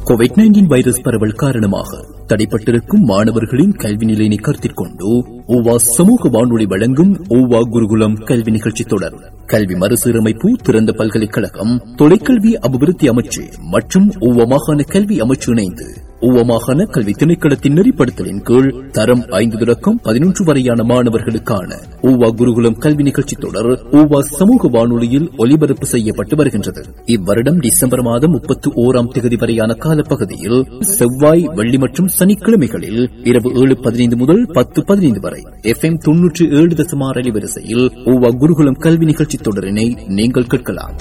Covid nineteen virus பரவல் காரணமாக தடைப்பட்டிருக்கும் மாணவர்களின் கல்வி நிலையினை கருத்தில் கொண்டு ஓவா சமூக வானொலி வழங்கும் ஓவா குருகுலம் கல்வி நிகழ்ச்சி தொடர் கல்வி மறுசீரமைப்பு திறந்த பல்கலைக்கழகம் தொலைக்கல்வி அபிவிருத்தி அமைச்சு மற்றும் ஓவா மாகாண கல்வி அமைச்சு இணைந்து ஓவா மாகாண கல்வி திணைக்களத்தின் நெறிப்படுத்தலின் கீழ் தரம் ஐந்து தொடக்கம் பதினொன்று வரையான மாணவர்களுக்கான ஓவா குருகுலம் கல்வி நிகழ்ச்சி தொடர் ஓவா சமூக வானொலியில் ஒலிபரப்பு செய்யப்பட்டு வருகின்றது இவ்வருடம் டிசம்பர் மாதம் முப்பத்தி ஓராம் தேதி வரையான காலப்பகுதியில் செவ்வாய் வெள்ளி மற்றும் சனிக்கிழமைகளில் இரவு ஏழு பதினைந்து முதல் பத்து பதினைந்து வரை எஃப் எம் தொன்னூற்றி ஏழு தசமார் அலைவரிசையில் ஓவா குருகுலம் கல்வி நிகழ்ச்சி தொடரினை நீங்கள் கேட்கலாம்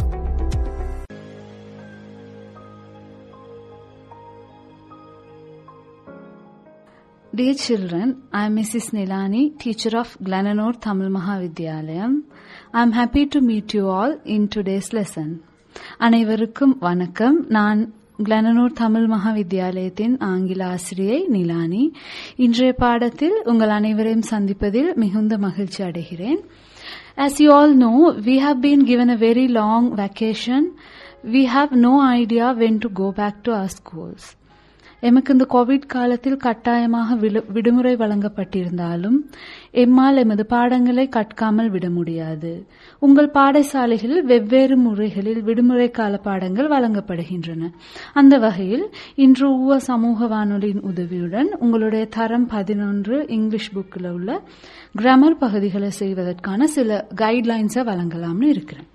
Dear children, I am Mrs. Nilani, teacher of Glenanore Tamil Mahavidyalayam. I am happy to meet you all in today's lesson. அனைவருக்கும் வணக்கம் நான் கிளனனூர் தமிழ் மகாவித்யாலயத்தின் ஆங்கில ஆசிரியை நிலானி இன்றைய பாடத்தில் உங்கள் அனைவரையும் சந்திப்பதில் மிகுந்த மகிழ்ச்சி அடைகிறேன் As you all know, we have been given a very long vacation. We have no idea when to go back to our schools. எமக்கு இந்த கோவிட் காலத்தில் கட்டாயமாக விடுமுறை வழங்கப்பட்டிருந்தாலும் எம்மால் எமது பாடங்களை கற்காமல் விட முடியாது உங்கள் பாடசாலைகளில் வெவ்வேறு முறைகளில் விடுமுறை கால பாடங்கள் வழங்கப்படுகின்றன அந்த வகையில் இன்று ஊவ சமூக வானொலியின் உதவியுடன் உங்களுடைய தரம் பதினொன்று இங்கிலீஷ் புக்கில் உள்ள கிராமர் பகுதிகளை செய்வதற்கான சில கைட்லைன்ஸை வழங்கலாம்னு இருக்கிறேன்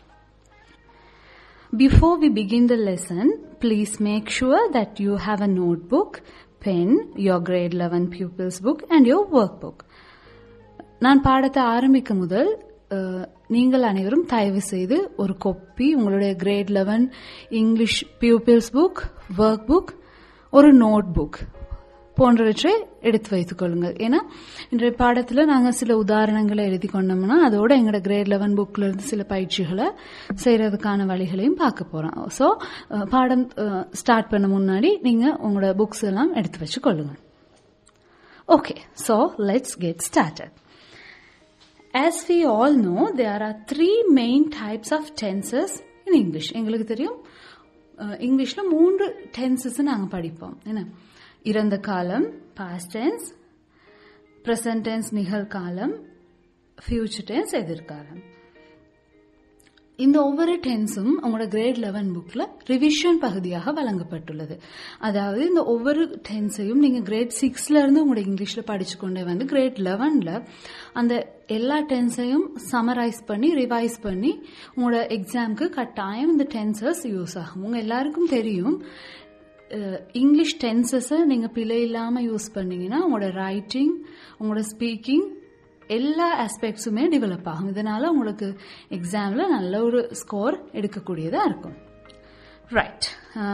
Before we begin the lesson, please make sure that you have a notebook, pen, your grade 11 pupils book and your workbook. நான் பாடத்தை ஆரம்பிக்கும் முதல் நீங்கள் அனைவரும் தயவு செய்து ஒரு கொப்பி உங்களுடைய grade eleven English pupils book work book ஒரு நோட் புக் போன்றவற்றை எடுத்து வைத்துக் கொள்ளுங்கள் ஏன்னா இன்றைய பாடத்தில் நாங்கள் சில உதாரணங்களை எழுதி கொண்டோம்னா அதோட எங்களோட கிரேட் லெவன் புக்ல இருந்து சில பயிற்சிகளை செய்யறதுக்கான வழிகளையும் பார்க்க போறோம் ஸோ பாடம் ஸ்டார்ட் பண்ண முன்னாடி நீங்க உங்களோட புக்ஸ் எல்லாம் எடுத்து வச்சு கொள்ளுங்க okay so let's get started As we all know, there are three main types of tenses in English. எங்களுக்கு தெரியும் இங்கிலீஷ்ல மூன்று டென்சஸ் நாங்கள் படிப்போம் என்ன இறந்த காலம் பாஸ்ட் டென்ஸ் பிரசன்ட் டென்ஸ் நிகழ்காலம் ஃபியூச்சர் டென்ஸ் எதிர்காலம் இந்த ஒவ்வொரு டென்ஸும் உங்களோட கிரேட் லெவன் புக்ல ரிவிஷன் பகுதியாக வழங்கப்பட்டுள்ளது அதாவது இந்த ஒவ்வொரு டென்ஸையும் நீங்க கிரேட் சிக்ஸ்ல இருந்து உங்களோட இங்கிலீஷ்ல படிச்சு கொண்டே வந்து கிரேட் லெவன்ல அந்த எல்லா டென்ஸையும் சமரைஸ் பண்ணி ரிவைஸ் பண்ணி உங்களோட எக்ஸாம்க்கு கட்டாயம் இந்த டென்சஸ் யூஸ் ஆகும் உங்க எல்லாருக்கும் தெரியும் இங்கிலீஷ் டென்சஸை நீங்கள் பிழை இல்லாமல் யூஸ் பண்ணீங்கன்னா உங்களோட ரைட்டிங் உங்களோட ஸ்பீக்கிங் எல்லா ஆஸ்பெக்ட்ஸுமே டெவலப் ஆகும் இதனால உங்களுக்கு எக்ஸாமில் நல்ல ஒரு ஸ்கோர் எடுக்கக்கூடியதாக இருக்கும் right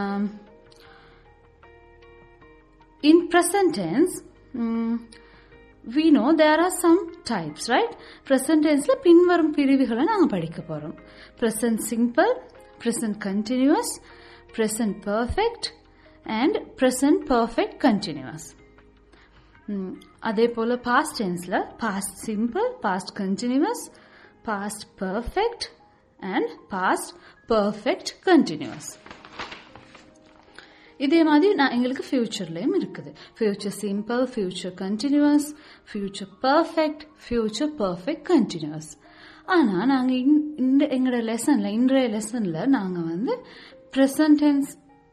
in present tense we know there are some types right present tenseல பின்வரும் பிரிவுகளை நாங்க படிக்க போறோம் present simple present continuous present perfect and present perfect continuous அதே போல பாஸ்ட் டென்ஸ்ல past simple past continuous past perfect and past perfect continuous இதே மாதிரி நான் எங்களுக்கு ஃபியூச்சர்லயும் இருக்குது future simple future continuous future perfect future perfect continuous ஆனா நாங்க இந்த எங்களோட லெசன்ல இன்றைய லெசன்ல நாங்க வந்து ப்ரெசன்ட் டென்ஸ்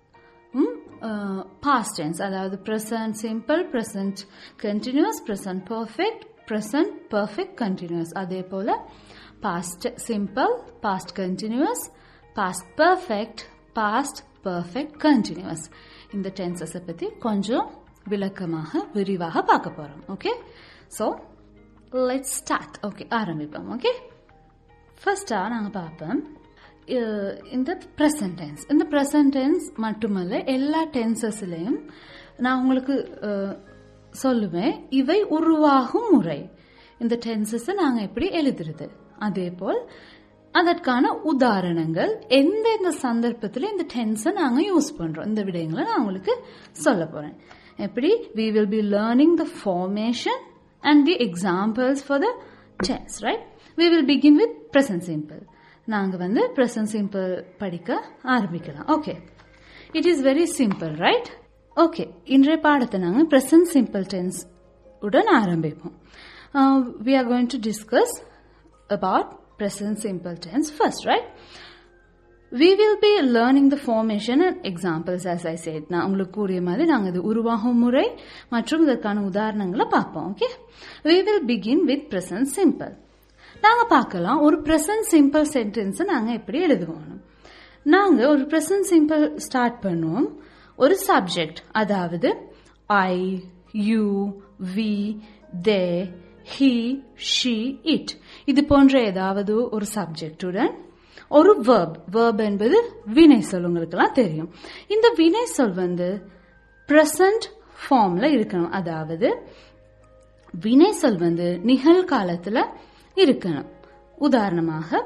பாஸ்ட் டென்ஸ் அதாவது present simple present continuous present perfect present perfect continuous அதே போல past simple past continuous past perfect past perfect continuous இந்த டென்சஸை பத்தி கொஞ்சம் விளக்கமாக விரிவாக பார்க்க போறோம் okay so let start okay ஆரம்பிப்போம் ஓகே ஃபர்ஸ்டா நாங்கள் பார்ப்போம் இந்த ப்ரெசன்ட் டென்ஸ் இந்த ப்ரெசன்ட் டென்ஸ் மட்டுமல்ல எல்லா டென்சஸ்லையும் நான் உங்களுக்கு சொல்லுவேன் இவை உருவாகும் முறை இந்த டென்சஸை நாங்கள் எப்படி எழுதுறது அதே போல் அதற்கான உதாரணங்கள் எந்தெந்த சந்தர்ப்பத்தில் இந்த டென்ஸை நாங்கள் யூஸ் பண்றோம் இந்த விடயங்களை நான் உங்களுக்கு சொல்ல போறேன் எப்படி we will be learning the formation and the examples for the tense right we will begin with present simple நாங்க வந்து ப்ரெசன்ட் சிம்பிள் படிக்க ஆரம்பிக்கலாம் okay it is very simple right okay இன்றைய பாடத்தை நாங்கள் ப்ரெசன்ட் சிம்பிள் டென்ஸ் உடன் ஆரம்பிப்போம் we are going to discuss about present simple tense first right we will be learning the formation and examples as I said நான் உங்களுக்கு கூறிய மாதிரி நாங்கள் இது உருவாகும் முறை மற்றும் இதற்கான உதாரணங்களை பார்ப்போம் okay we will begin with present simple நாங்க பார்க்கலாம் ஒரு present simple sentence நாங்க எப்படி எழுதுவோம் நாங்க ஒரு present simple ஸ்டார்ட் பண்ணுவோம் ஒரு சப்ஜெக்ட் அதாவது I you we they he she it இது போன்ற ஏதாவது ஒரு சப்ஜெக்டுடன் ஒரு வேர்ப் வேர்ப் என்பது வினை சொல் உங்களுக்கெல்லாம் தெரியும் இந்த வினை சொல் வந்து பிரசன்ட் ஃபார்ம்ல இருக்கணும் அதாவது வினை சொல் வந்து நிகழ்காலத்துல இருக்கணும் உதாரணமாக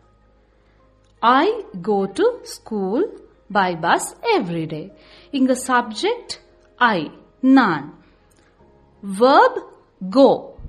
I go to school by bus every day இங்க சப்ஜெக்ட் ஐ நான் verb go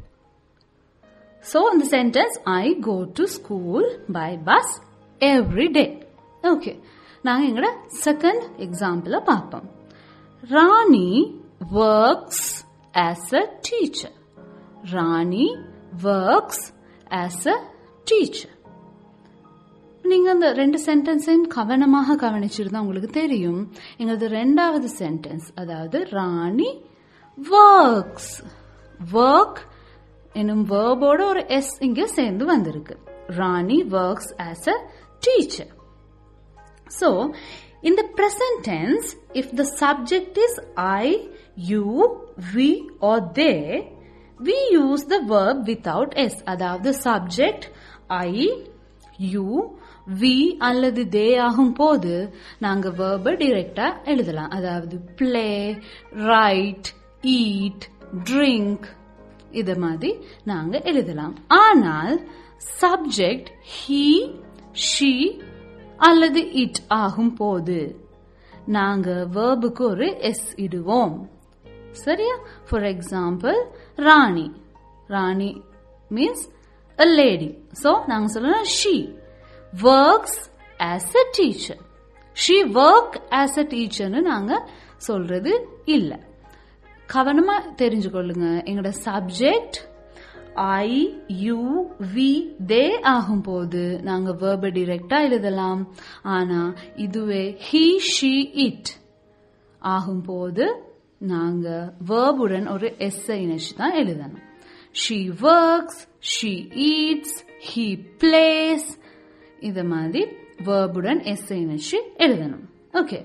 so in the sentence i go to school by bus every day okay நாங்க எங்கட செகண்ட் எக்ஸாம்பிள பார்ப்போம் Rani works as a teacher Rani works as a teacher நீங்க அந்த ரெண்டு சென்டென்ஸையும் கவனமாக கவனிச்சிருந்தா உங்களுக்கு தெரியும் எங்களது ரெண்டாவது சென்டென்ஸ் அதாவது ராணி ஒர்க்ஸ் ஒர்க் என்னும் வேர்போட ஒரு எஸ் இங்க சேர்ந்து வந்திருக்கு Rani works as a teacher So, in the present tense, if the subject is I, you, we or they, we use the verb without S. அதாவது subject I, you, we அல்லது they ஆகும் போது நாங்க verb டிரெக்டா எழுதலாம் அதாவது play, write, eat, drink இது மாதிரி நாங்க எழுதலாம் ஆனால் subject he, she அல்லது இட் ஆகும் போது நாங்க வேர்புக்கு ஒரு எஸ் இடுவோம் சரியா for example Rani Rani means a lady so நாங்க சொல்லலாம் she works as a teacher she work as a டீச்சர்னு நாங்க சொல்றது இல்ல கவனமா தெரிஞ்சுக்கொள்ளுங்க எங்களோட subject I you we they ஆகும் போது நாங்க வேர்ப டிரெக்டா எழுதலாம் ஆனா இதுவே ஹி ஷி இட் ஆகும் போது நாங்க வேர்புடன் ஒரு எஸ் இணைச்சு தான் எழுதணும் she works she eats he plays இது மாதிரி வேர்புடன் எஸ் இணைச்சு எழுதணும் ஓகே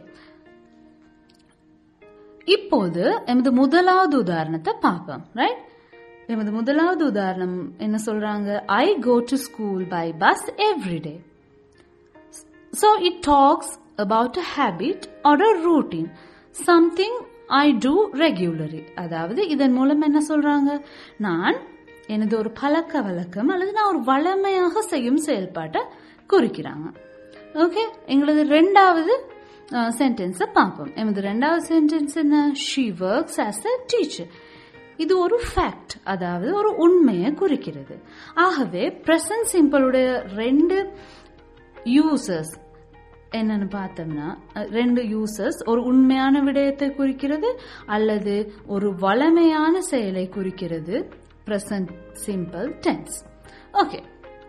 இப்போது எமது முதலாவது உதாரணத்தை பார்ப்போம் ரைட் எமது முதலாவது உதாரணம் என்ன சொல்றாங்க I go to school by bus every day so it talks about a habit or a routine something I do regularly அதாவது இதன் மூலம் என்ன சொல்றாங்க நான் எனது ஒரு பழக்க வழக்கம் அல்லது நான் ஒரு வளமையாக செய்யும் செயல்பாட்டை குறிக்கிறாங்க ஓகே எங்களது ரெண்டாவது சென்டென்ஸை பார்ப்போம் எமது ரெண்டாவது சென்டென்ஸ் என்ன she works as a teacher இது ஒரு ஃபேக்ட் அதாவது ஒரு உண்மையை குறிக்கிறது ஆகவே பிரசன்ட் சிம்பிளுடைய ரெண்டு யூசர்ஸ் என்னன்னு பார்த்தோம்னா ரெண்டு யூசர்ஸ் ஒரு உண்மையான விடயத்தை குறிக்கிறது அல்லது ஒரு வளமையான செயலை குறிக்கிறது present simple tense okay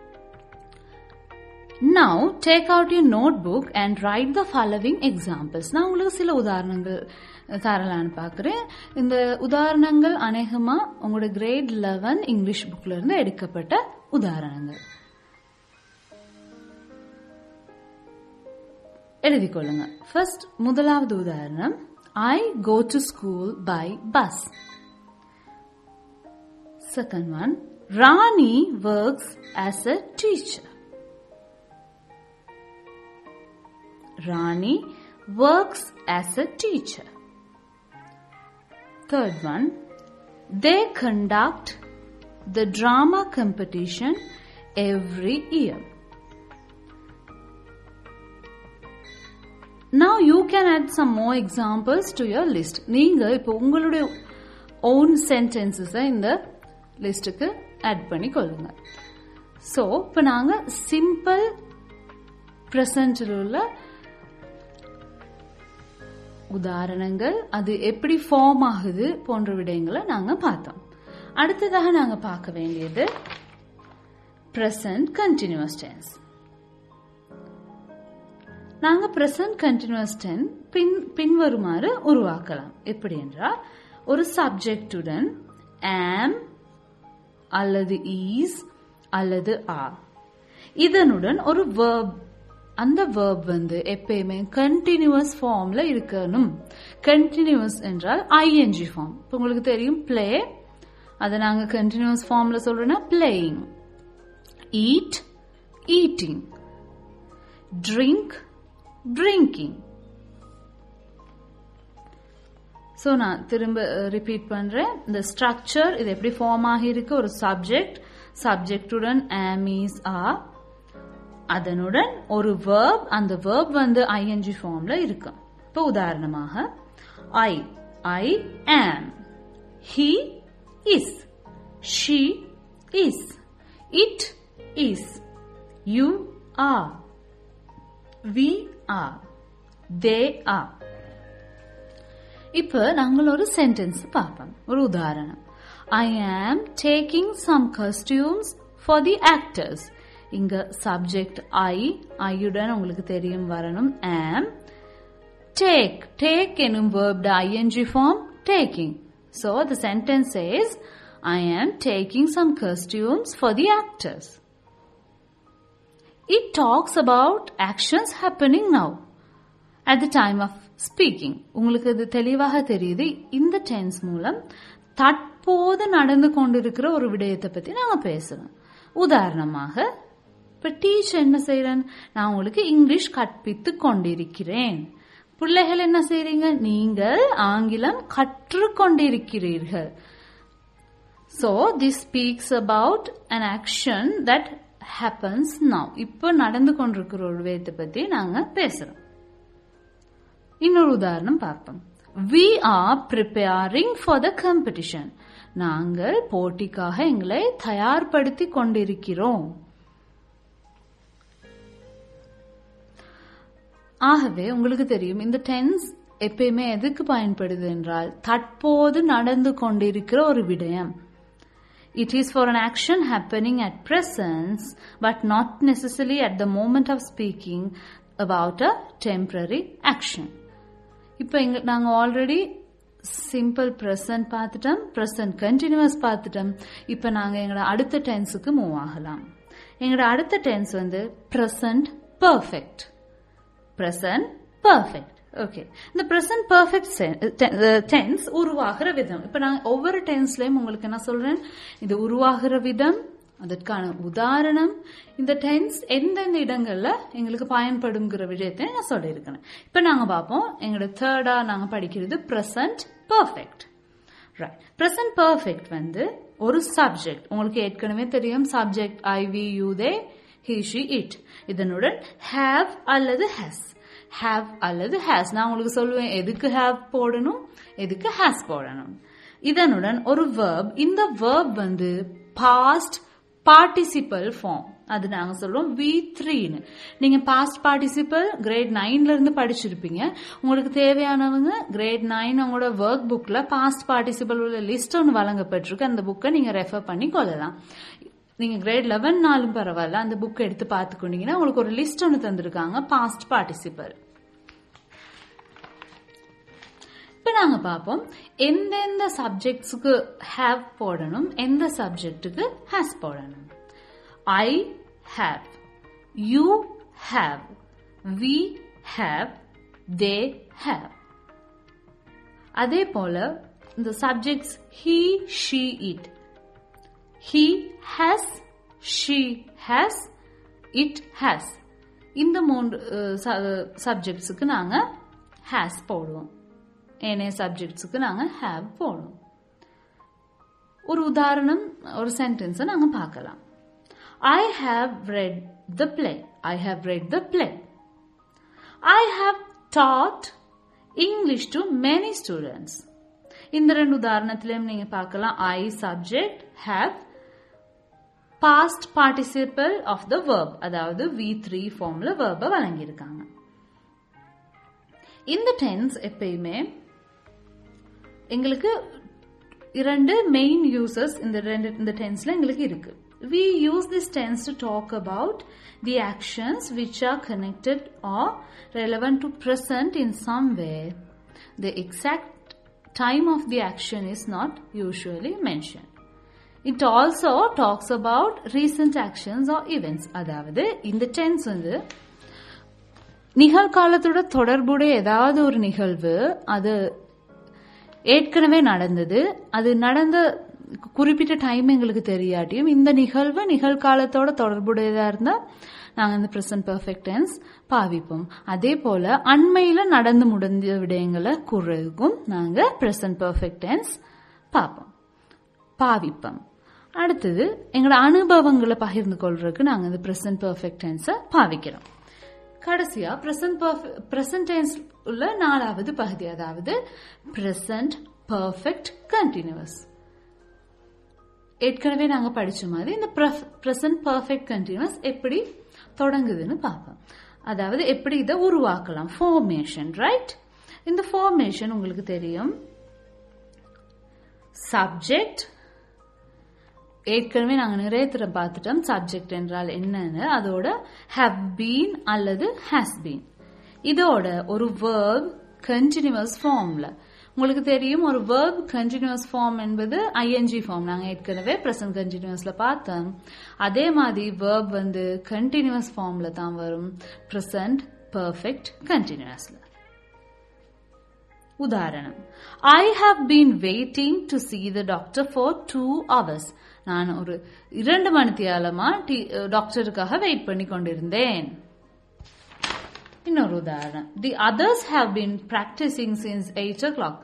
Now take out your notebook and write the following examples. நான் உங்களுக்கு சில உதாரணங்கள் தரலான்னு பார்க்குறேன் இந்த உதாரணங்கள் அநேகமா உங்களோட கிரேட் லெவன் இங்கிலீஷ் புக்ல இருந்து எடுக்கப்பட்ட உதாரணங்கள் எழுதிக் கொள்ளுங்க ஃபர்ஸ்ட் முதலாவது உதாரணம் I go to school by bus second one Rani works as a teacher Rani works as a teacher. Third one, they conduct the drama competition every year. Now you can add some more examples to your list. நீங்க இப்போ உங்களுடைய own சென்டென்சஸ இந்த லிஸ்ட்டுக்கு add பண்ணி கொள்ளுங்க so இப்போ நாங்கள் simple ப்ரெசன்டில் உள்ள உதாரணங்கள் அது எப்படி ஃபார்ம் ஆகுது போன்ற விடயங்களை நாங்க பார்த்தோம் அடுத்ததாக நாங்க பார்க்க வேண்டியது present continuous tense நாங்க present continuous tense பின் பின்வருமாறு உருவாக்கலாம் எப்படி என்றால் ஒரு சப்ஜெக்டுடன் am அல்லது is அல்லது are இதனுடன் ஒரு verb அந்த verb வந்து எப்பயுமே கண்டினியூஸ் ஃபார்ம்ல இருக்கணும் கண்டினியூஸ் என்றால் ing ஃபார்ம் இப்போ உங்களுக்கு தெரியும் ப்ளே அதை நாங்க கண்டினியூஸ் ஃபார்ம்ல சொல்றோம்னா playing eat eating drink drinking so நான் திரும்ப ரிப்பீட் பண்றேன் இந்த ஸ்ட்ரக்சர் இது எப்படி ஃபார்ம் ஆகியிருக்கு ஒரு சப்ஜெக்ட் சப்ஜெக்டுடன் ஆமீஸ் ஆ அதனுடன் ஒரு வேர்ப் அந்த வேர்ப் வந்து ஐஎன்ஜி ஃபார்ம்ல இருக்கு இப்போ உதாரணமாக I I am he is she is it is. You are. We are. They are. இப்ப நாங்கள் ஒரு சென்டென்ஸ் பார்ப்போம் ஒரு உதாரணம் I am taking some costumes for the actors இங்க சப்ஜெக்ட் ஐ ஐயுடன் உங்களுக்கு தெரியும் வரணும் ஆம் டேக் டேக் எனும் வேர்ப்ட ING form taking so the sentence is I am taking some costumes for the actors It talks about actions happening now at the time of speaking. உங்களுக்கு இது தெளிவாக தெரியுது இந்த டென்ஸ் மூலம் தற்போது நடந்து கொண்டிருக்கிற ஒரு விடயத்தை பத்தி நாங்க பேசுறோம் உதாரணமாக இப்ப டீச்சர் என்ன செய்யறேன் நான் உங்களுக்கு இங்கிலீஷ் கற்பித்து கொண்டிருக்கிறேன் பிள்ளைகள் என்ன செய்றீங்க நீங்கள் ஆங்கிலம் கற்றுக்கொண்டிருக்கிறீர்கள் So this speaks about an action that happens now. இப்போ நடந்து கொண்டிருக்கிற ஒரு விதத்தை பத்தி நாங்க பேசுறோம் இன்னொரு உதாரணம் பார்ப்போம் we are preparing for the competition நாங்கள் போட்டிக்காக எங்களை தயார்படுத்தி கொண்டிருக்கிறோம் ஆகவே உங்களுக்கு தெரியும் இந்த டென்ஸ் எப்பயுமே எதுக்கு பயன்படுது என்றால் தற்போது நடந்து கொண்டிருக்கிற ஒரு விடயம் It is for an action happening at presence, but not necessarily at the moment of speaking about a temporary action. இப்போ இங்க நாங்க ஆல்ரெடி சிம்பிள் ப்ரெசன்ட் பார்த்துட்டோம் ப்ரெசன்ட் கண்டினியூஸ் பார்த்துட்டோம் இப்போ நாங்க எங்களோட அடுத்த டென்ஸுக்கு மூவ் ஆகலாம் எங்களோட அடுத்த டென்ஸ் வந்து present perfect present perfect okay இந்த ப்ரெசன்ட் பர்ஃபெக்ட் டென்ஸ் உருவாகிற விதம் இப்ப நான் ஒவ்வொரு டென்ஸ்லயும் உங்களுக்கு என்ன சொல்றேன் இது உருவாகிற விதம் அதற்கான உதாரணம் இந்த டென்ஸ் எந்தெந்த இடங்கள்ல எங்களுக்கு பயன்படுங்கிற விடயத்தை நான் சொல்லியிருக்கேன் இப்ப நாங்க பார்ப்போம் எங்களோட தேர்டா நாங்க படிக்கிறது present perfect right present perfect வந்து ஒரு சப்ஜெக்ட் உங்களுக்கு ஏற்கனவே தெரியும் subject I we you they he she it இதனுடன் ஹேவ் அல்லது ஹேஸ் ஹேவ் அல்லது ஹேஸ் நான் உங்களுக்கு சொல்லுவேன் எதுக்கு ஹேவ் போடணும் எதுக்கு ஹேஸ் போடணும் இதனுடன் ஒரு வேர்ப் இந்த வேர்ப் வந்து பாஸ்ட் பார்ட்டிசிபல் ஃபார்ம் அது நாங்க சொல்றோம் வி த்ரீன்னு நீங்க பாஸ்ட் பார்ட்டிசிபல் கிரேட் நைன்ல இருந்து படிச்சிருப்பீங்க உங்களுக்கு தேவையானவங்க கிரேட் நைன் உங்களோட ஒர்க் புக்ல பாஸ்ட் பார்ட்டிசிபல் உள்ள லிஸ்ட் ஒன்று வழங்கப்பட்டிருக்கு அந்த புக்கை நீங்க ரெஃபர் பண்ணி கொள்ளலாம் நீங்க கிரேட் லெவன் நாளும் பரவாயில்ல அந்த புக் எடுத்து பார்த்துக்கொண்டீங்கன்னா உங்களுக்கு ஒரு லிஸ்ட் ஒன்று தந்திருக்காங்க பாஸ்ட் பார்ட்டிசிபல் இப்ப நாங்க பார்ப்போம் எந்தெந்த சப்ஜெக்ட்ஸுக்கு ஹேவ் போடணும் எந்த சப்ஜெக்ட்டுக்கு ஹேஸ் போடணும் I have you have we have they have அதே போல இந்த subjects he she it he has she has it has இந்த மூன்று சப்ஜெக்ட்ஸுக்கு நாங்க ஹேஸ் போடுவோம் ஏனைய சப்ஜெக்ட்ஸுக்கு நாங்க ஹேவ் போடுவோம் ஒரு உதாரணம் ஒரு சென்டென்ஸை நாங்க பார்க்கலாம் I have read the play I have read the play I have taught English to many students இந்த ரெண்டு உதாரணத்திலையும் நீங்க பார்க்கலாம் I subject have past participle of the verb அதாவது வி த்ரீ ஃபார்ம்ல வேர்ப வழங்கியிருக்காங்க இந்த டென்ஸ் எப்பயுமே எங்களுக்கு இரண்டு மெயின் யூசஸ் இந்த ரெண்டு இந்த டென்ஸ்ல எங்களுக்கு இருக்கு we use this tense to talk about the actions which are connected or relevant to present in some way the exact time of the action is not usually mentioned it also talks about recent actions or events அதாவது இந்த tense வந்து நிகழ்காலத்தோட தொடர்புடைய ஏதாவது ஒரு நிகழ்வு அது ஏற்கனவே நடந்தது அது நடந்த குறிப்பிட்ட டைம் எங்களுக்கு தெரியாட்டியும் இந்த நிகழ்வு நிகழ்காலத்தோட தொடர்புடையதா இருந்தா நாங்க இந்த பிரசன்ட் பெர்ஃபெக்ட் டென்ஸ் பாவிப்போம் அதே போல அண்மையில நடந்து முடிஞ்ச விடயங்களை கூறுறதுக்கும் நாங்க பிரசன்ட் பெர்ஃபெக்ட் டென்ஸ் பார்ப்போம் பாவிப்போம் அடுத்தது எங்களோட அனுபவங்களை பகிர்ந்து கொள்றதுக்கு நாங்க இந்த பிரசன்ட் பெர்ஃபெக்ட் டென்ஸை பாவிக்கிறோம் கடைசியா பிரசன்ட் பிரசன்ட் டென்ஸ் உள்ள நாலாவது பகுதி அதாவது பிரசன்ட் பர்ஃபெக்ட் கண்டினியூஸ் ஏற்கனவே நாங்க படிச்ச மாதிரி இந்த பிரசன்ட் பர்ஃபெக்ட் கண்டினியூஸ் எப்படி தொடங்குதுன்னு பார்ப்போம் அதாவது எப்படி இதை உருவாக்கலாம் ஃபார்மேஷன் ரைட் இந்த ஃபார்மேஷன் உங்களுக்கு தெரியும் சப்ஜெக்ட் ஏற்கனவே நாங்க நிறைய தடவை பார்த்துட்டோம் சப்ஜெக்ட் என்றால் என்னன்னு அதோட ஹவ் பீன் அல்லது ஹாஸ் பீன் இதோட ஒரு வேர்ப் கண்டினியூஸ் ஃபார்ம்ல உங்களுக்கு தெரியும் ஒரு வேர்ப் கண்டினியூஸ் ஃபார்ம் என்பது ஐஎன்ஜி ஃபார்ம் நாங்க ஏற்கனவே பிரசன்ட் கண்டினியூஸ்ல பார்த்தோம் அதே மாதிரி வேர்ப் வந்து கண்டினியூஸ் ஃபார்ம்ல தான் வரும் பிரசன்ட் பர்ஃபெக்ட் கண்டினியூஸ்ல உதாரணம் I have been waiting to see the doctor for two hours நான் ஒரு இரண்டு மணித்தியாலமா டாக்டருக்காக வெயிட் பண்ணி கொண்டிருந்தேன் இன்னொரு உதாரணம் the others have been practising since eight o'clock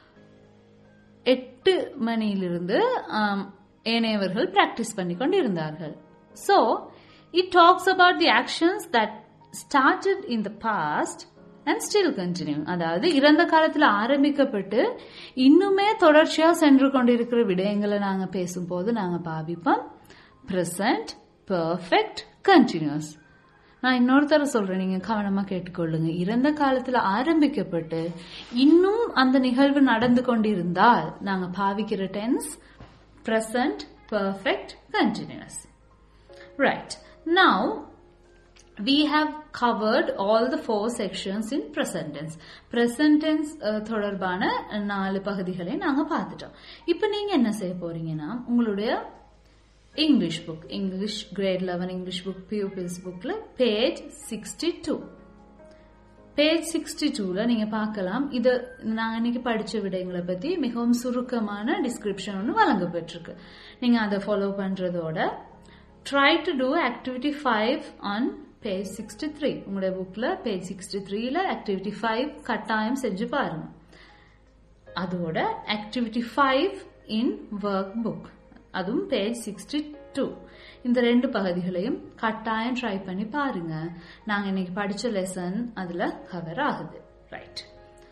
எட்டு மணியிலிருந்து ஏனையவர்கள் பிராக்டிஸ் பண்ணி கொண்டிருந்தார்கள் so it talks about the actions that started in the past and still continue அதாவது இறந்த காலத்துல ஆரம்பிக்கப்பட்டு இன்னுமே தொடர்ச்சியா சென்று கொண்டிருக்கிற விடயங்களை நாங்க பேசும்போது நாங்க பாவிப்போம் பிரசன்ட் பர்ஃபெக்ட் கண்டினியூஸ் நான் இன்னொரு தர சொல்றேன் நீங்க கவனமா கேட்டுக்கொள்ளுங்க இறந்த காலத்துல ஆரம்பிக்கப்பட்டு இன்னும் அந்த நிகழ்வு நடந்து கொண்டிருந்தால் நாங்க பாவிக்கிற tense present perfect continuous right now we have covered all the four sections in present tense present tense தொடர்பான நாலு பகுதிகளை நாங்க பார்த்துட்டோம் இப்போ நீங்க என்ன செய்ய போறீங்கன்னா உங்களுடைய English book English grade eleven English book pupils புக்ல page sixty two page sixty டூல நீங்க பார்க்கலாம் இது நாங்க இன்னைக்கு படிச்ச விடயங்களை பத்தி மிகவும் சுருக்கமான டிஸ்கிரிப்ஷன் ஒன்று வழங்கப்பட்டிருக்கு நீங்க அதை ஃபாலோ பண்றதோட try to do activity five on page sixty three உங்களுடைய புக்ல பேஜ் சிக்ஸ்டி த்ரீல ஆக்டிவிட்டி ஃபைவ் கட்டாயம் செஞ்சு பாருங்க அதோட activity five in work book அதுவும் பேஜ் சிக்ஸ்டி டூ இந்த ரெண்டு பகுதிகளையும் கட்டாயம் ட்ரை பண்ணி பாருங்க நாங்க இன்னைக்கு படிச்ச லெசன் அதுல கவர் ஆகுது right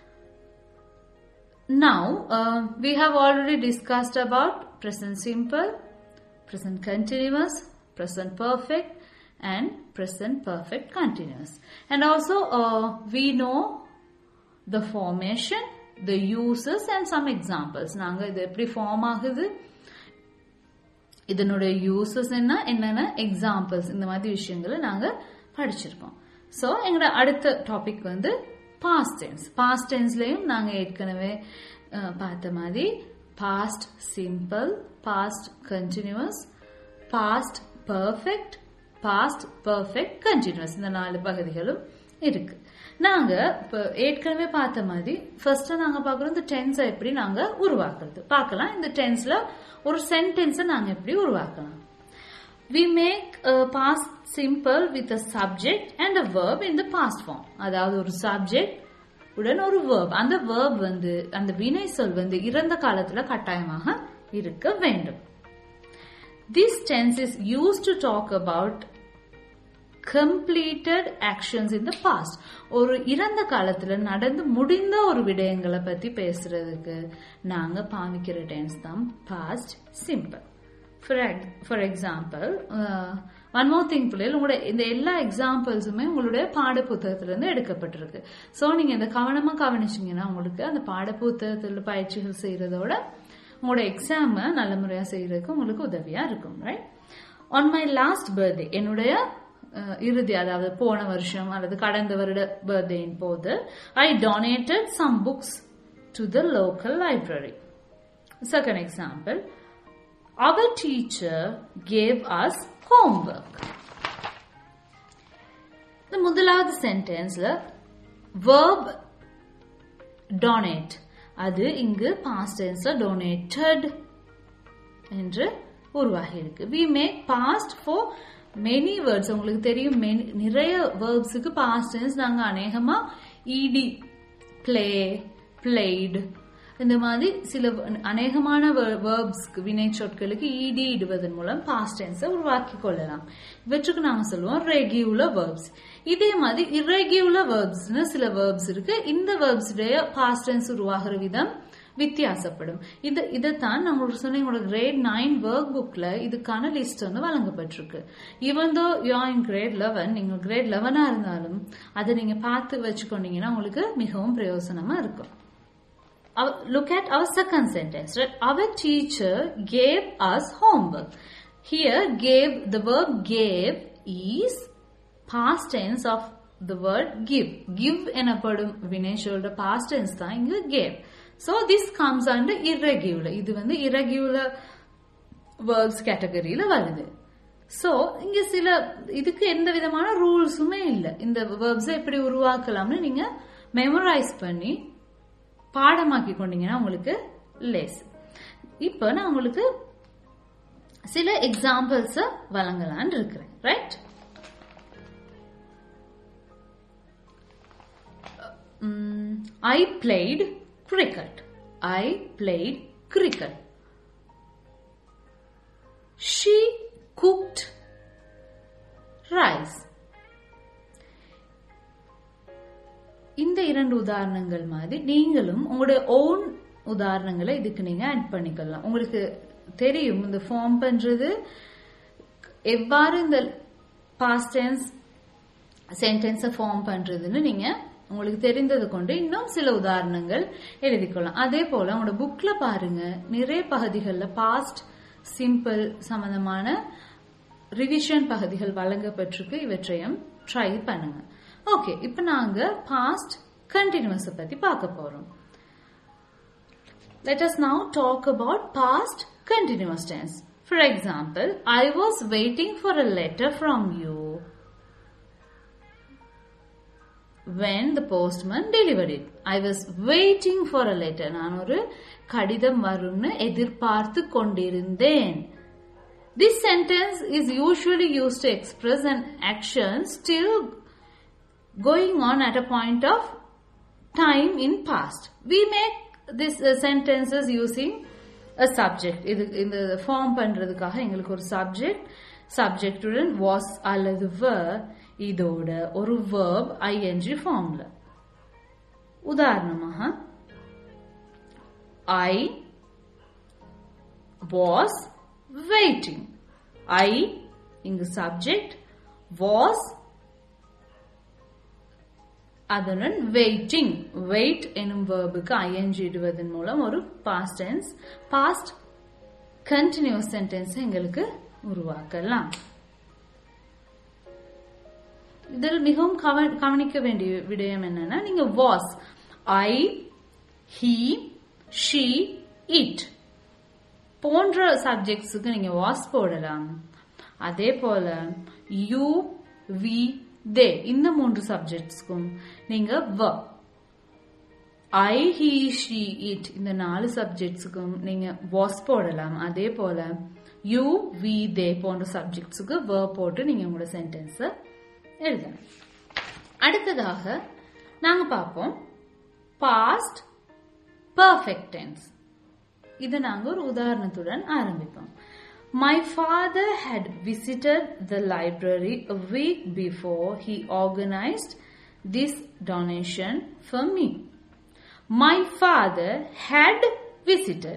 now we have already discussed about present simple present continuous present perfect and present perfect continuous. And also uh, we know the formation, the uses and some examples. நாங்க இது எப்படி form ஆகுது இதனுடைய uses என்ன என்னென்ன examples இந்த மாதிரி விஷயங்களை நாங்க படிச்சிருப்போம் ஸோ எங்களோட அடுத்த டாபிக் வந்து பாஸ்ட் டென்ஸ் பாஸ்ட் டென்ஸ்லயும் நாங்க ஏற்கனவே பார்த்த மாதிரி past simple past continuous past perfect past perfect continuous இந்த நாலு பகுதிகளும் இருக்கு நாங்க இப்போ ஏற்கனவே பார்த்த மாதிரி ஃபர்ஸ்ட் நாங்க பாக்குறோம் இந்த டென்ஸை எப்படி நாங்க உருவாக்குறது பார்க்கலாம் இந்த டென்ஸ்ல ஒரு சென்டென்ஸை நாங்க எப்படி உருவாக்கலாம் we make a past simple with a subject and a verb in the past form அதாவது ஒரு சப்ஜெக்ட் உடன் ஒரு verb அந்த verb வந்து அந்த வினை சொல் வந்து இறந்த காலத்துல கட்டாயமாக இருக்க வேண்டும் This tense is used to talk about completed actions in the past. ஒரு இறந்த காலத்துல நடந்து முடிந்த ஒரு விடயங்களை பத்தி பேசுறதுக்கு நாங்க பாவிக்கிற டென்ஸ் தான் past simple for example one more thing பிள்ளைகள் உங்களோட இந்த எல்லா எக்ஸாம்பிள்ஸுமே உங்களுடைய பாட புத்தகத்துல இருந்து எடுக்கப்பட்டிருக்கு ஸோ நீங்க இந்த கவனமா கவனிச்சீங்கன்னா உங்களுக்கு அந்த பாட புத்தகத்தில் பயிற்சிகள் செய்யறதோட உங்களோட எக்ஸாம நல்ல முறையா செய்யறதுக்கு உங்களுக்கு உதவியா இருக்கும் right on my last birthday என்னுடைய அஹ், இறுதி அதாவது போன வருஷம் அல்லது கடந்த வருட பர்த்டேயின் போது I donated some books to the local library second example our teacher gave us homework. இந்த முதலாவது சென்டென்ஸ்ல verb donate அது இங்கு past tenseல donated என்று உருவாகி இருக்கு we make past for many words உங்களுக்கு தெரியும் many- நிறைய verbsக்கு past tense நாங்க அநேகமா ed play played இந்த மாதிரி சில அநேகமான வேர்ப்ஸ்க்கு வினை சொற்களுக்கு ed இடுவதன் மூலம் பாஸ்ட் டென்ஸை உருவாக்கி கொள்ளலாம் இவற்றுக்கு நாம சொல்லுவோம் ரெகுலர் வேர்ப்ஸ் இதே மாதிரி irregular வேர்ப்ஸ்னு சில வேர்ப்ஸ் இருக்கு இந்த வேர்ப்ஸுடைய பாஸ்ட் டென்ஸ் உருவாகிற விதம் வித்தியாசப்படும் இது இதைத்தான் நான் உங்களுக்கு சொன்ன உங்களோட கிரேட் நைன் ஒர்க் புக்ல இதுக்கான லிஸ்ட் வந்து வழங்கப்பட்டிருக்கு even though you in grade eleven நீங்க கிரேட் லெவனா இருந்தாலும் அதை நீங்க பார்த்து வச்சுக்கொண்டீங்கன்னா உங்களுக்கு மிகவும் பிரயோசனமா இருக்கும் our, look at our second sentence right our teacher gave us homework here gave the verb gave is past tense of the word give give எனப்படும் வினைச்சொல்ற past tense தான் இங்க gave so this comes under irregular இது வந்து irregular verbs கேட்டகரியில வருது so இங்க சில இதுக்கு எந்த விதமான ரூல்ஸுமே இல்ல இந்த வேர்ப்ஸை எப்படி உருவாக்கலாம்னு நீங்க மெமரைஸ் பண்ணி பாடமாக்கி கொண்டீங்கன்னா உங்களுக்கு லேஸ் இப்போ நான் உங்களுக்கு சில எக்ஸாம்பிள்ஸ் வழங்கலான் இருக்கிறேன் right I played cricket I played cricket she cooked rice இந்த இரண்டு உதாரணங்கள் மாதிரி நீங்களும் உங்களுடைய ஓன் உதாரணங்களை இதுக்கு நீங்க ஆட் பண்ணிக்கலாம் உங்களுக்கு தெரியும் இந்த ஃபார்ம் பண்றது எவ்வாறு இந்த பாஸ்ட் டென்ஸ் சென்டென்ஸை ஃபார்ம் பண்றதுன்னு நீங்க உங்களுக்கு தெரிந்தது கொண்டு இன்னும் சில உதாரணங்கள் எழுதிக்கொள்ளலாம் அதே போல உங்களோட புக்ல பாருங்க நிறைய பகுதிகளில் பாஸ்ட் சிம்பிள் சம்பந்தமான ரிவிஷன் பகுதிகள் வழங்கப்பட்டிருக்கு இவற்றையும் ட்ரை பண்ணுங்க ஓகே இப்போ நாங்க பாஸ்ட் கண்டினியூஸ் பத்தி பார்க்க போறோம் Let us now talk about past continuous tense. For example, I was waiting for a letter from you when the postman delivered it. I was waiting for a letter. நான் ஒரு கடிதம் வரும்னு எதிர்பார்த்து கொண்டிருந்தேன். This sentence is usually used to express an action still going on at a point of time in past. We make this uh, sentences using a subject. இது இந்த form பண்றதுக்காக எங்களுக்கு ஒரு சப்ஜெக்ட் சப்ஜெக்டுடன் வாஸ் அல்லது were இதோட ஒரு verb ing ஃபார்ம்ல உதாரணமாக ஐ was waiting ஐ இங்கு சப்ஜெக்ட் was அதனுடன் வெயிட்டிங் வெயிட் எனும் வேர்புக்கு ஐஎன்ஜி இடுவதன் மூலம் ஒரு past tense past continuous sentence எங்களுக்கு உருவாக்கலாம் இதில் மிகவும் கவ- கவனிக்க வேண்டிய விடயம் என்னன்னா நீங்க was I he she it போன்ற சப்ஜெக்ட்ஸுக்கு நீங்க வாஸ் போடலாம் அதே போல யூ வி தே இந்த மூன்று சப்ஜெக்ட்ஸ்க்கும் நீங்க வ ஐ ஹி ஷி இட் இந்த நாலு சப்ஜெக்ட்ஸுக்கும் நீங்க வாஸ் போடலாம் அதே போல யூ வி தே போன்ற சப்ஜெக்ட்ஸுக்கு வ போட்டு நீங்க உங்களோட சென்டென்ஸ எழுதணும் அடுத்ததாக நாங்க பார்ப்போம் பாஸ்ட் பர்ஃபெக்ட் டென்ஸ் இதை நாங்க ஒரு உதாரணத்துடன் ஆரம்பிப்போம் My father had visited the library a week before he organized this donation for me. My father had visited.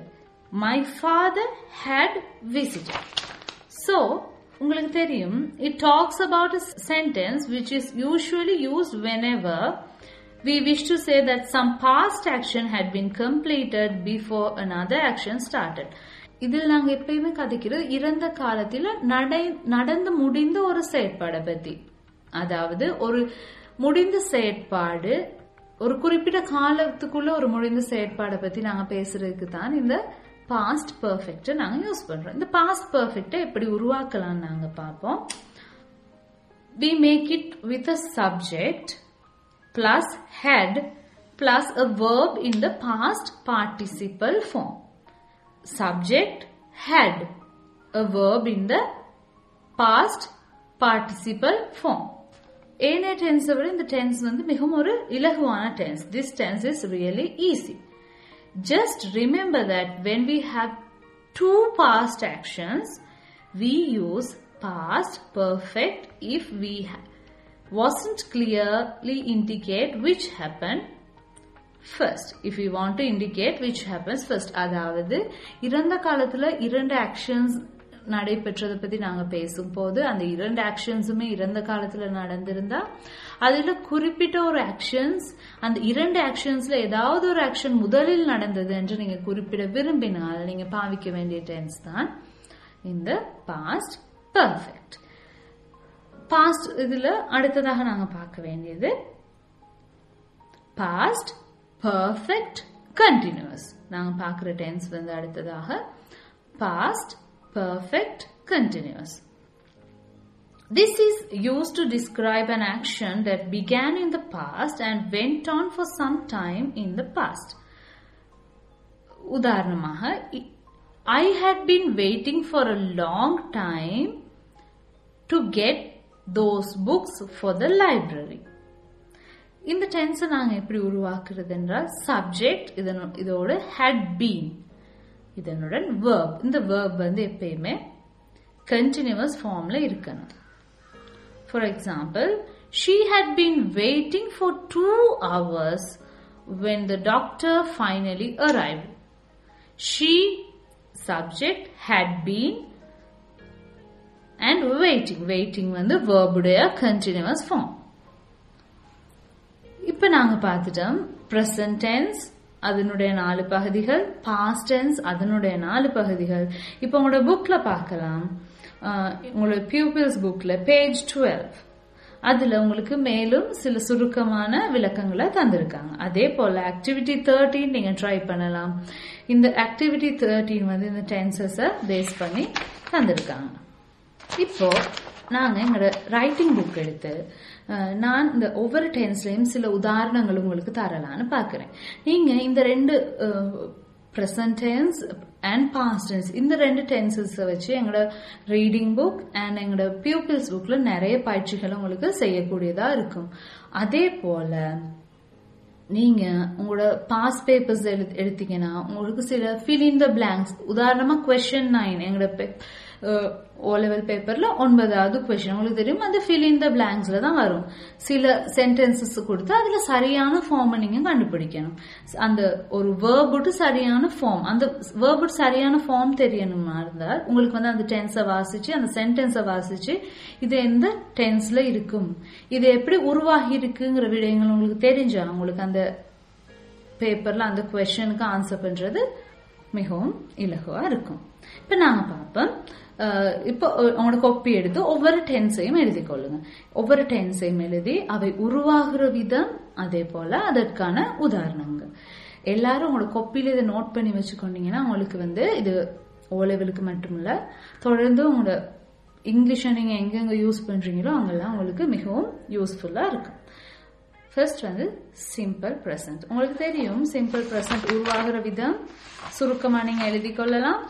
My father had visited so உங்களுக்கு தெரியும் it talks about a sentence which is usually used whenever we wish to say that some past action had been completed before another action started இதில் நாங்க எப்பயுமே கதைக்கிறது இறந்த காலத்துல நடை நடந்து முடிந்த ஒரு செயற்பாடை பத்தி அதாவது ஒரு முடிந்த செயற்பாடு ஒரு குறிப்பிட்ட காலத்துக்குள்ள ஒரு முடிந்த செயற்பாடை பத்தி நாங்க பேசுறதுக்கு தான் இந்த பாஸ்ட் பர்ஃபெக்ட் நாங்க யூஸ் பண்றோம் இந்த பாஸ்ட் பர்ஃபெக்டை எப்படி உருவாக்கலாம் நாங்க பார்ப்போம் we make it with a subject plus had plus a verb in the past participle form. Subject had a verb in the past participle form. ஏனைய டென்ஸை விட இந்த டென்ஸ் வந்து மிகவும் ஒரு இலகுவான tense this tense is really easy just remember that when we have to past actions we use past perfect if we wasn't clearly indicate which happened first if we want to indicate which happens first அதாவது இறந்த காலத்துல இரண்டு actions நடைபெற்றதை பத்தி நாங்க பேசும்போது அந்த இரண்டு ஆக்ஷன்ஸுமே இறந்த காலத்துல நடந்திருந்தா அதுல குறிப்பிட்ட ஒரு ஆக்ஷன்ஸ் அந்த இரண்டு ஆக்ஷன்ஸ்ல ஏதாவது ஒரு ஆக்ஷன் முதலில் நடந்தது என்று நீங்க குறிப்பிட விரும்பினால் நீங்க பாவிக்க வேண்டிய டென்ஸ் தான் இந்த பாஸ்ட் பர்ஃபெக்ட் பாஸ்ட் இதுல அடுத்ததாக நாங்க பார்க்க வேண்டியது பாஸ்ட் பர்ஃபெக்ட் கண்டினியூஸ் நாங்க பார்க்கிற டென்ஸ் வந்து அடுத்ததாக past perfect continuous This is used to describe an action that began in the past and went on for some time in the past. உதாரணமாக I had been waiting for a long time to get those books for the library. இந்த டென்ஸை நாங்கள் எப்படி உருவாக்குறது என்றால் subject இதோட had been இதனுடன் verb இந்த verb வந்து எப்பயுமே கண்டினியூஸ் ஃபார்ம்ல இருக்கணும் for example she had been waiting for two hours when the doctor finally arrive she subject had been and waiting waiting வந்து வேர்புடைய கண்டினியூஸ் ஃபார்ம் இப்ப நாங்க பார்த்துட்டோம் பிரசன்ட் டென்ஸ் அதனுடைய நாலு பகுதிகள் பாஸ்ட் டென்ஸ் அதனுடைய நாலு பகுதிகள் இப்போ உங்களோட புக்ல பார்க்கலாம் உங்களோட பியூபிள்ஸ் புக்ல பேஜ் டுவெல் அதுல உங்களுக்கு மேலும் சில சுருக்கமான விளக்கங்களை தந்திருக்காங்க அதே போல ஆக்டிவிட்டி தேர்ட்டீன் நீங்க ட்ரை பண்ணலாம் இந்த ஆக்டிவிட்டி தேர்ட்டீன் வந்து இந்த டென்சஸ பேஸ் பண்ணி தந்திருக்காங்க இப்போ நாங்க எங்களோட ரைட்டிங் புக் எடுத்து நான் இந்த ஒவ்வொரு டென்ஸ்லயும் சில உதாரணங்கள் உங்களுக்கு தரலான்னு பாக்குறேன் நீங்க இந்த ரெண்டு present tense and past tense இந்த ரெண்டு டென்சஸ் வச்சு எங்களோட ரீடிங் புக் அண்ட் எங்களோட பியூப்பிள்ஸ் புக்ல நிறைய பயிற்சிகள் உங்களுக்கு செய்யக்கூடியதா இருக்கும் அதே போல நீங்க உங்களோட பாஸ் பேப்பர்ஸ் எடுத்தீங்கன்னா உங்களுக்கு சில ஃபில் இன் த பிளாங்க்ஸ் உதாரணமா கொஸ்டின் நைன் எங்களோட ஓ லெவல் பேப்பர்ல ஒன்பதாவது கொஸ்டின் உங்களுக்கு தெரியும் அந்த ஃபில் இன் த பிளாங்க்ஸ்ல தான் வரும் சில சென்டென்சஸ் கொடுத்து அதுல சரியான ஃபார்ம் நீங்க கண்டுபிடிக்கணும் அந்த ஒரு வேர்புட்டு சரியான ஃபார்ம் அந்த வேர்புட்டு சரியான ஃபார்ம் தெரியணுமா இருந்தால் உங்களுக்கு வந்து அந்த டென்ஸை வாசிச்சு அந்த சென்டென்ஸை வாசிச்சு இது எந்த டென்ஸ்ல இருக்கும் இது எப்படி உருவாகி இருக்குங்கிற விடயங்கள் உங்களுக்கு தெரிஞ்சா உங்களுக்கு அந்த பேப்பர்ல அந்த கொஸ்டனுக்கு ஆன்சர் பண்றது மிகவும் இலகுவா இருக்கும் இப்ப நாங்க பார்ப்போம் இப்போ உங்களோட கொப்பி எடுத்து ஒவ்வொரு டென்ஸையும் எழுதி கொள்ளுங்க ஒவ்வொரு டென்ஸையும் எழுதி அவை உருவாகிற விதம் அதே போல அதற்கான உதாரணங்கள் எல்லாரும் உங்களோட கொப்பியில இதை நோட் பண்ணி வச்சுக்கொண்டீங்கன்னா உங்களுக்கு வந்து இது ஓ லெவலுக்கு மட்டுமில்ல தொடர்ந்து உங்களோட இங்கிலீஷை நீங்க எங்கெங்க யூஸ் பண்றீங்களோ அங்கெல்லாம் உங்களுக்கு மிகவும் யூஸ்ஃபுல்லா இருக்கும் ஃபர்ஸ்ட் வந்து சிம்பிள் ப்ரெசன்ட் உங்களுக்கு தெரியும் சிம்பிள் ப்ரெசன்ட் உருவாகிற விதம் சுருக்கமா நீங்க எழுதி கொள்ளலாம்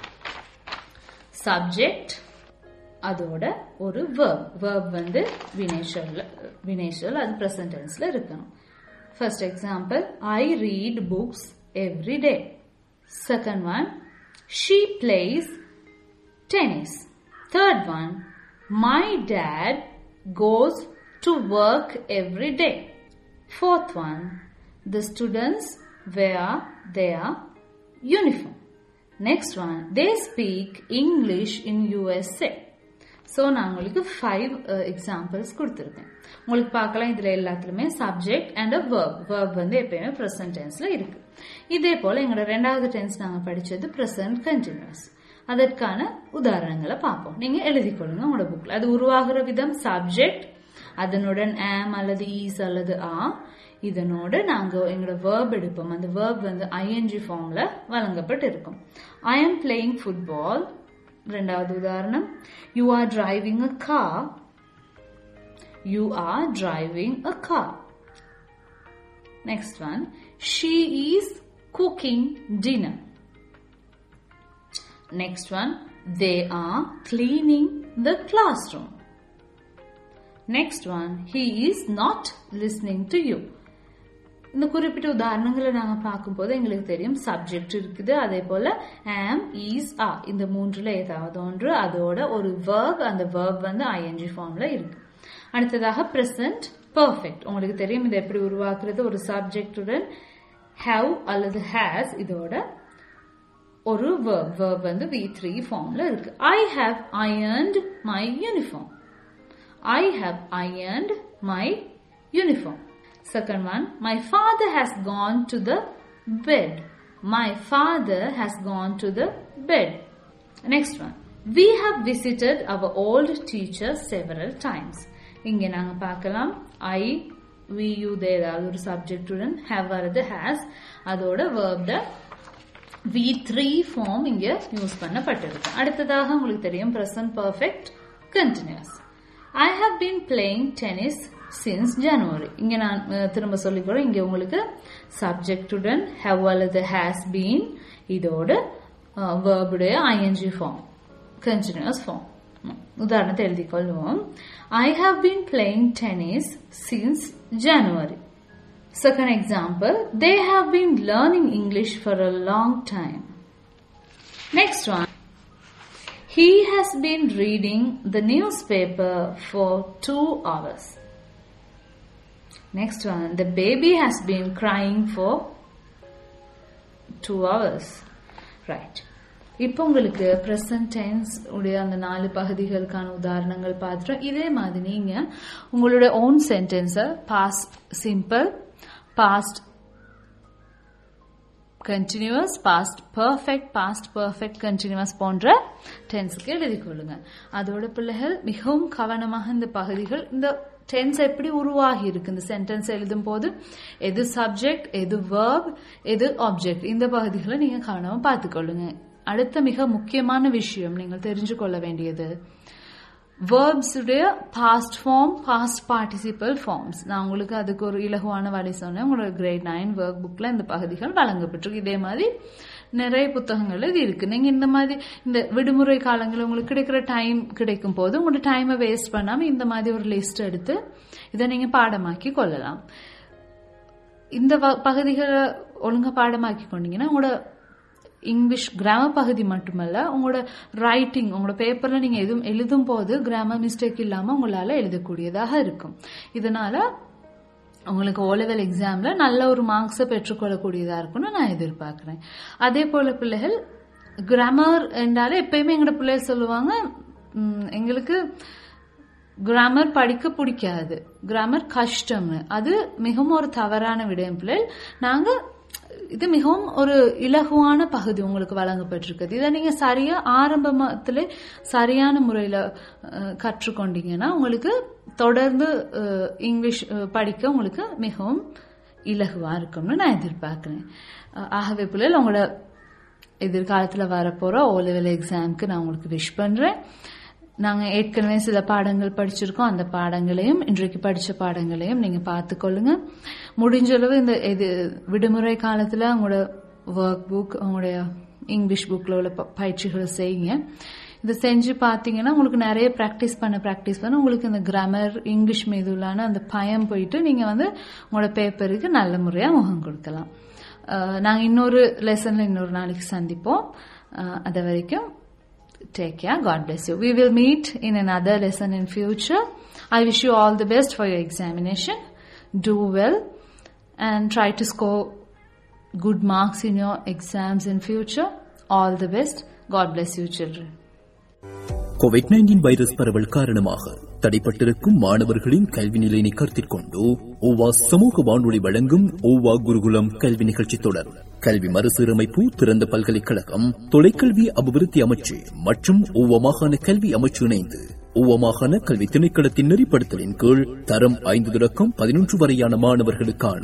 சப்ஜெக்ட் அதோட ஒரு வேர்ப் வேர்ப் வந்து வினேஷர்ல வினேஷர் அது ப்ரெசன்ட் டென்ஸ்ல இருக்கணும் first example I read books every day second one she plays tennis third one my dad goes to work every day Fourth one, the students wear their uniform. Next one they speak English in USA so நான் உங்களுக்கு five examples கொடுத்துருக்கேன் உங்களுக்கு பார்க்கலாம் இதில் எல்லாத்துலேயுமே subject and a verb verb வந்து எப்பயுமே present டென்ஸில் இருக்கு இதே போல் எங்களோட ரெண்டாவது டென்ஸ் நாங்கள் படித்தது ப்ரெசன்ட் கண்டினியூஸ் அதற்கான உதாரணங்களை பார்ப்போம் நீங்கள் எழுதிக்கொள்ளுங்க உங்களோட புக்கில் அது உருவாகிற விதம் சப்ஜெக்ட் அதனுடன் ஆம் அல்லது ஈஸ் அல்லது ஆ இதனோட நாங்க எங்களோட வேர்ப் எடுப்போம் அந்த வேர்ப் வந்து ஐஎன்ஜி ஃபார்ம்ல வழங்கப்பட்டு இருக்கும் ஐ எம் பிளேயிங் ஃபுட்பால் ரெண்டாவது உதாரணம் you are driving a car you are driving a car next one she is cooking dinner next one they are cleaning the classroom next one he is not listening to you இந்த குறிப்பிட்ட உதாரணங்களை நாங்கள் பார்க்கும்போது எங்களுக்கு தெரியும் subject இருக்குது அதே போல ஆம் ஈஸ் ஆ இந்த மூன்றுல ஏதாவது ஒன்று அதோட ஒரு வேர்ப் அந்த வேர்ப் வந்து ஐஎன்ஜி ஃபார்ம்ல இருக்கு அடுத்ததாக பிரசன்ட் பர்ஃபெக்ட் உங்களுக்கு தெரியும் இதை எப்படி உருவாக்குறது ஒரு சப்ஜெக்டுடன் ஹவ் அல்லது ஹேஸ் இதோட ஒரு வேர்ப் வேர்ப் வந்து வி த்ரீ ஃபார்ம்ல இருக்கு I have ironed my uniform I have ironed my uniform. Second one, my father has gone to the bed. My father has gone to the bed. Next one, we have visited our old teacher several times. இங்கே நாங்க பார்க்கலாம் ஐ we you ஏதாவது ஒரு சப்ஜெக்டுடன் have வரது has அதோட வேர்ப்ட V three form இங்க use பண்ணப்பட்டிருக்கு அடுத்ததாக உங்களுக்கு தெரியும் present perfect continuous I have been playing tennis since January இங்க நான் திரும்ப சொல்லிக்கிறோம் இங்க உங்களுக்கு சப்ஜெக்டுடன் ஹவ் அல்லது ஹேஸ் பீன் இதோட வேர்புடைய ஐஎன்ஜி ஃபார்ம் கண்டினியூஸ் ஃபார்ம் உதாரணத்தை எழுதி கொள்வோம் I have been playing tennis since January second example they have been learning English for a long time next one He has been reading the newspaper for two hours. Next one, the baby has been crying for two hours. Right. இப்போ உங்களுக்கு present tense உடைய அந்த நாலு பகுதிகளுக்கான உதாரணங்கள் பார்த்துட்டோம் இதே மாதிரி நீங்க உங்களுடைய ஓன் சென்டென்ஸை past simple past continuous past perfect past perfect continuous போன்ற டென்ஸுக்கு எழுதி கொள்ளுங்க அதோட பிள்ளைகள் மிகவும் கவனமாக இந்த பகுதிகள் இந்த டென்ஸ் எப்படி உருவாகி இருக்கு இந்த சென்டென்ஸ் எழுதும் போது எது சப்ஜெக்ட் எது வேர்ப் எது ஆப்ஜெக்ட் இந்த பகுதிகளை நீங்க கவனமா பார்த்துக்கொள்ளுங்க அடுத்த மிக முக்கியமான விஷயம் நீங்கள் தெரிஞ்சு கொள்ள வேண்டியது வேர்ப்ஸ் உடைய past form past participle forms நான் உங்களுக்கு அதுக்கு ஒரு இலகுவான வழி சொன்னேன் உங்களோட கிரேட் நைன் ஒர்க் புக்ல இந்த பகுதிகள் வழங்கப்பட்டிருக்கு இதே மாதிரி நிறைய புத்தகங்கள் இது இருக்கு நீங்க இந்த மாதிரி இந்த விடுமுறை காலங்களில் உங்களுக்கு கிடைக்கிற டைம் கிடைக்கும் போது உங்களோட டைமை வேஸ்ட் பண்ணாம இந்த மாதிரி ஒரு லிஸ்ட் எடுத்து இதை நீங்க பாடமாக்கி கொள்ளலாம் இந்த பகுதிகளை ஒழுங்கா பாடமாக்கி கொண்டீங்கன்னா உங்களோட இங்கிலீஷ் கிராமர் பகுதி மட்டுமல்ல உங்களோட ரைட்டிங் உங்களோட பேப்பர்ல நீங்க எதுவும் எழுதும் போது கிராமர் மிஸ்டேக் இல்லாம உங்களால எழுதக்கூடியதாக இருக்கும் இதனால உங்களுக்கு ஓலெவல் எக்ஸாம்ல நல்ல ஒரு மார்க்ஸை பெற்றுக்கொள்ளக்கூடியதா இருக்கும்னு நான் எதிர்பார்க்கிறேன் அதே போல பிள்ளைகள் கிராமர் என்றாலே எப்பயுமே எங்களோட பிள்ளைகள் சொல்லுவாங்க எங்களுக்கு கிராமர் படிக்க பிடிக்காது கிராமர் கஷ்டம்னு அது மிகவும் ஒரு தவறான விடயம் பிள்ளைகள் நாங்க இது மிகவும் ஒரு இலகுவான பகுதி உங்களுக்கு வழங்கப்பட்டிருக்குது இதை நீங்க சரியா ஆரம்பத்துல சரியான முறையில கற்றுக்கொண்டீங்கன்னா உங்களுக்கு தொடர்ந்து இங்கிலீஷ் படிக்க உங்களுக்கு மிகவும் இலகுவா இருக்கும்னு நான் எதிர்பார்க்கிறேன் ஆகவே பிள்ளைகள் உங்களோட எதிர்காலத்துல வரப்போற ஓ லெவல் எக்ஸாம்க்கு நான் உங்களுக்கு விஷ் பண்றேன் நாங்க ஏற்கனவே சில பாடங்கள் படிச்சிருக்கோம் அந்த பாடங்களையும் இன்றைக்கு படிச்ச பாடங்களையும் நீங்க பார்த்துக்கொள்ளுங்க முடிஞ்ச அளவு இந்த இது விடுமுறை காலத்துல உங்களோட ஒர்க் புக் உங்களுடைய இங்கிலீஷ் புக்ல உள்ள பயிற்சிகளை செய்யுங்க இதை செஞ்சு பார்த்தீங்கன்னா உங்களுக்கு நிறைய ப்ராக்டிஸ் பண்ண ப்ராக்டிஸ் பண்ண உங்களுக்கு இந்த கிராமர் இங்கிலீஷ் மீதுலான அந்த பயம் போயிட்டு நீங்க வந்து உங்களோட பேப்பருக்கு நல்ல முறையா முகம் கொடுக்கலாம் நாங்கள் இன்னொரு லெசன்ல இன்னொரு நாளைக்கு சந்திப்போம் அது வரைக்கும் Take care. God bless you. We will meet in another lesson in future. I wish you all the best for your examination. Do well and try to score good marks in your exams in future. All the best. God bless you, children. COVID nineteen virus பரவல் காரணமாக தடைப்பட்டிருக்கும் மாணவர்களின் கல்வி நிலையினை கருத்தில் கொண்டு ஓவா சமூக வானொலி வழங்கும் ஓவா குருகுலம் கல்வி நிகழ்ச்சி தொடர் கல்வி மறுசீரமைப்பு திறந்த பல்கலைக்கழகம் தொலைக்கல்வி அபிவிருத்தி அமைச்சு மற்றும் ஓவா மாகாண கல்வி அமைச்சு இணைந்து ஓவா மாகாண கல்வி திணைக்களத்தின் நெறிப்படுத்தலின் கீழ் தரம் ஐந்து தொடக்கம் பதினொன்று வரையான மாணவர்களுக்கான